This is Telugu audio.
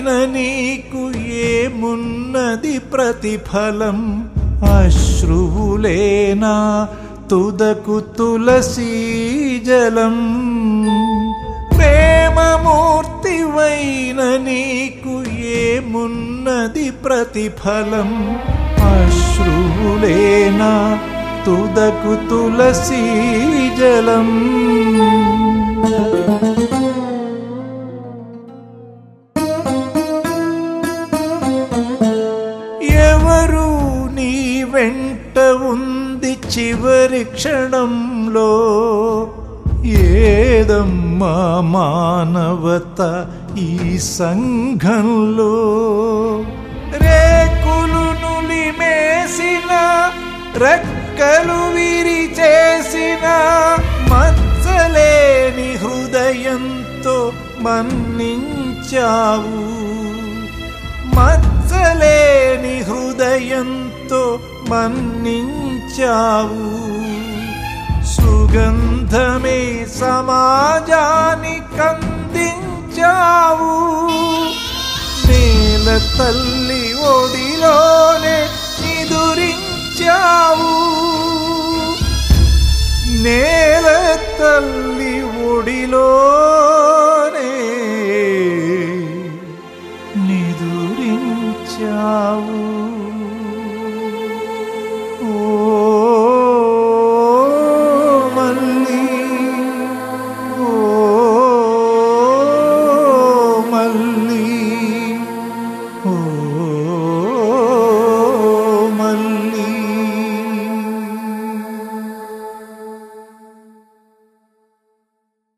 నీతివైన నీకు ఏమున్నది ప్రతిఫలం అశ్రువులేనా తుదకు తులసీ జలం ప్రేమమూర్తివైన నీకు ఏమున్నది ప్రతిఫలం అశ్రువులేనా తుదకు తులసీ జలం ఎవరు నీ వెంట ఉంది చివరి క్షణంలో ఏదమ్మా మానవత ఈ సంఘంలో రేకులు నులిమేసిన రెక్కలు విరిచేసిన మచ్చలేని హృదయంతో మన్నించావు మచ్చలేని హృదయంతో మన్నించావు సుగంధమే సమాజానికి అందించావు నేల తల్లి ఒడిలోనే నిదురించావు నేల తల్లి ఒడిలో